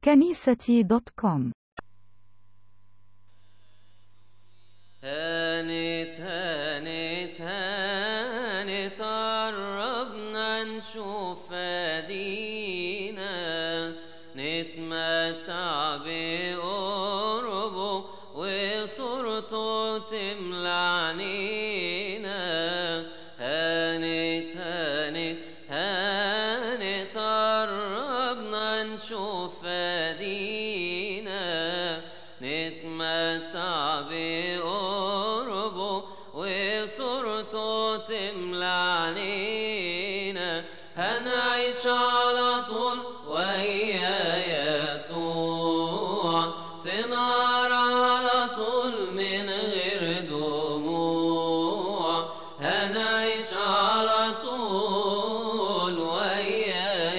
كنيستي دوت كوم هانت هانت هانت قربنا نشوف فدينا نتمتع بقربه وصورته تملى عنينا هانت هانت هانت قربنا نشوف فدينا نتمتع بقربه وصورته تملى علينا هنعيش على طول ويا يسوع في نار على طول من غير دموع هنعيش على طول ويا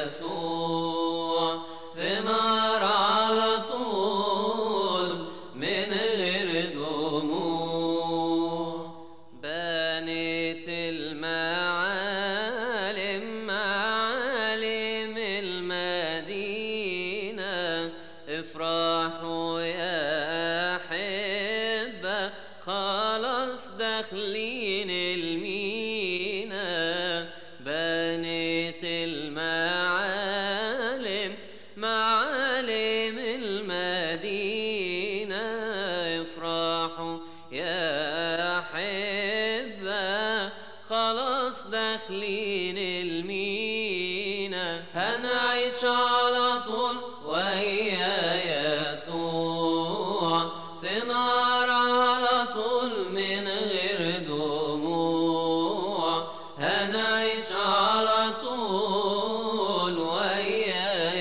يسوع في نار على طول من غير دموع بنت المعالم معالم المدينة افرحوا يا أحبة خلاص داخلين المينا بنت المعالم معالم المدينة افرحوا يا أحبة خلاص داخلين المينا هنعيش على طول ويا يسوع في نار على طول من غير دموع هنعيش على طول ويا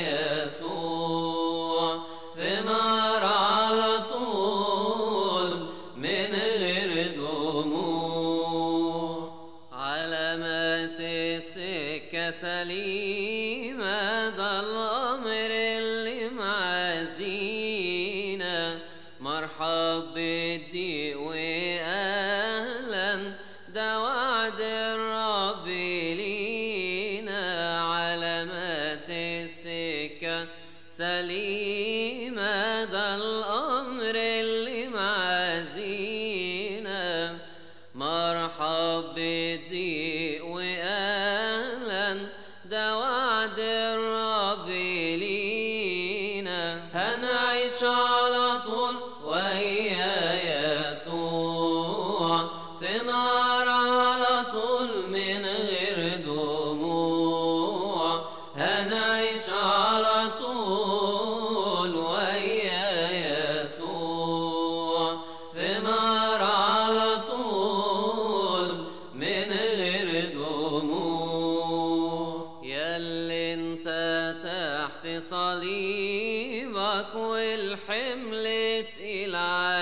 يسوع في نار على طول من غير دموع علامات السكة سليمة ده الأمر اللي معزينا مرحب بالضيق وأهلا ده وعد الرب لينا علامات السكة سليمة ده الأمر اللي معزينا مرحب بالضيق وأهلا ده وعد الرب لينا هنعيش على طول ويا يسوع في نار على طول من غير دموع هنعيش على طول ويا يسوع في نار على طول من غير دموع ياللي انت تحت صليبك والحمل تقيل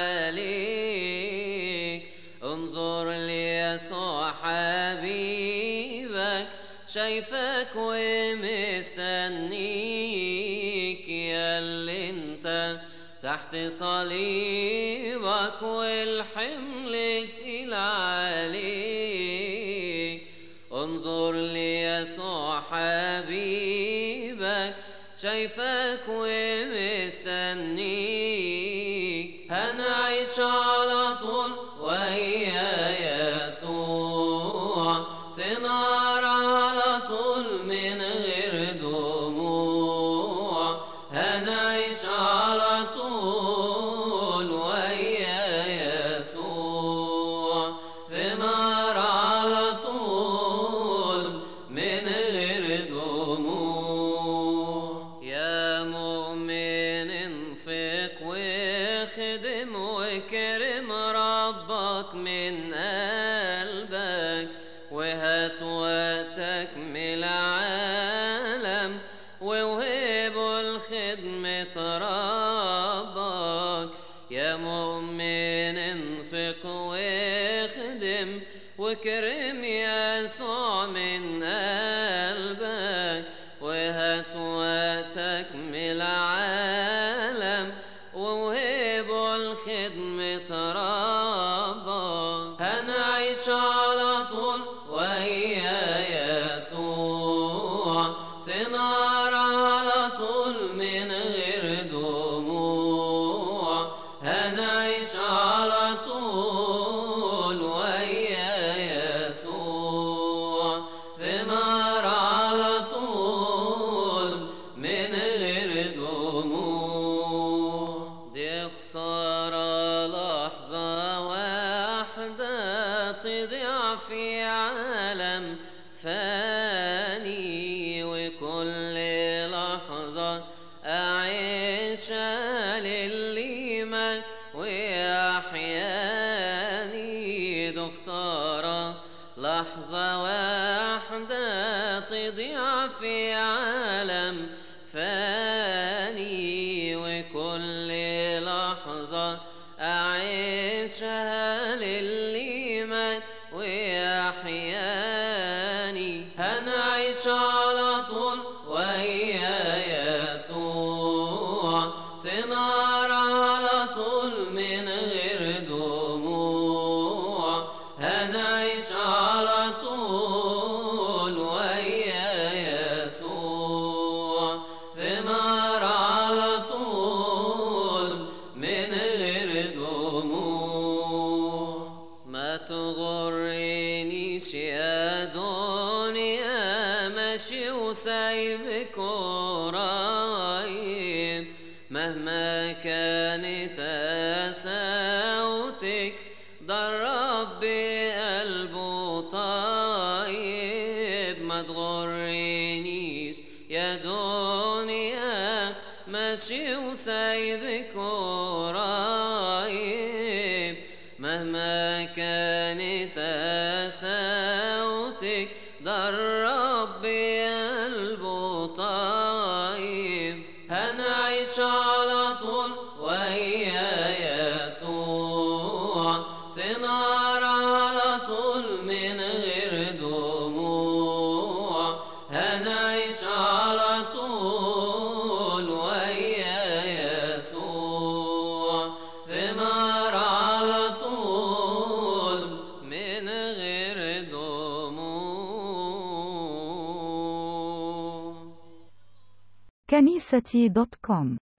عليك انظر ليسوع حبيبك شايفك ومستنيك ياللي انت تحت صليبك والحمل تقيل عليك انظر ليسوع حبيبك شايفك ومستنيك هنعيش على طول ويا يسوع في نار على طول من غير دموع هنعيش على طول ويا يسوع في نار على طول من غير دموع يا مؤمن انفق واخدم وكرم ربك من قلبك وهات وقتك من العالم ووهبه لخدمة ربك يا مؤمن انفق واخدم وكرم يسوع من قلبك وهات وقتك من العالم ووهبه لخدمة ربك هنعيش على طول ويا يسوع في نار على طول من أعيش لليمة ويحياني دو خسارة لحظة واحدة تضيع في عالم فاني وكل لحظة أعيشها لليمة ويحياني هنعيش على طول ويا يسوع في نار على طول من غير دموع هنعيش على طول ويا يسوع في نار على طول من غير دموع ما تغرنيش يا دنيا ماشي وسايبك قريب مهما كانت قساوتك ده الرب قلبه طيب ما تغرنيش يا دنيا ماشي وسايبك قريب مهما كانت قساوتك ده الرب قلبه طيب هنعيش على طول ويا يسوع في نار على طول من غير دموع هنعيش على طول ويا يسوع في نار على طول من غير دموع كنيستي دوت كوم